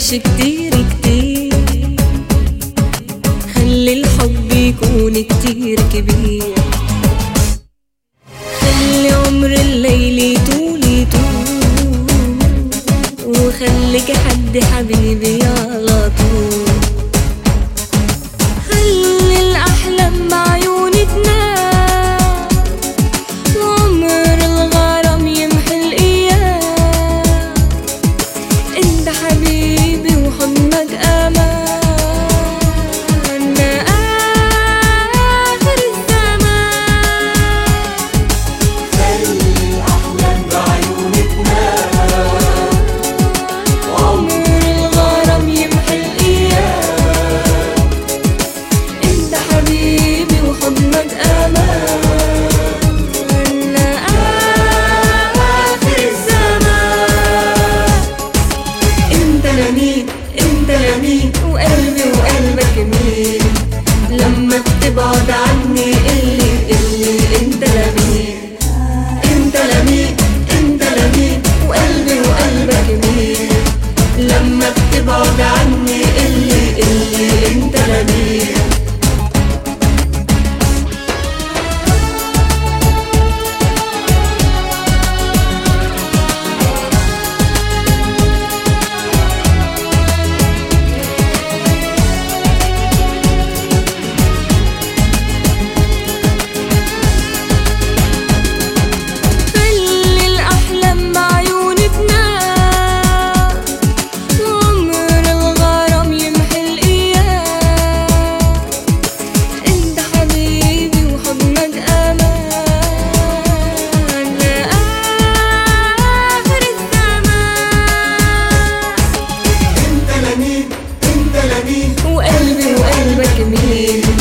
تقولش كتير كتير خلي الحب يكون كتير كبير خلي عمر الليل يطول يطول وخليك حد حبيبي على طول خلي الأحلام بعيوني تنام وعمر الغرام يمحي الأيام انت حبيبي وحضنك امان اخر الزمان عمر الغرام يمحي الايام انت حبيبي وحضنك امان اخر الزمان انت لمين انت لمين وقلبي وقلبك مين لما بتبعد عني اللي اللي انت لمين انت لمين انت لمين وقلبي وقلبك مين لما بتبعد عني اللي اللي انت لمين خلي الأحلام بعيوني تنام وعمر الغرام يمحي الأيام انت حبيبي وحضنك أمان آخر الزمان انت لمين انت لمين وقلبي وقلبك مين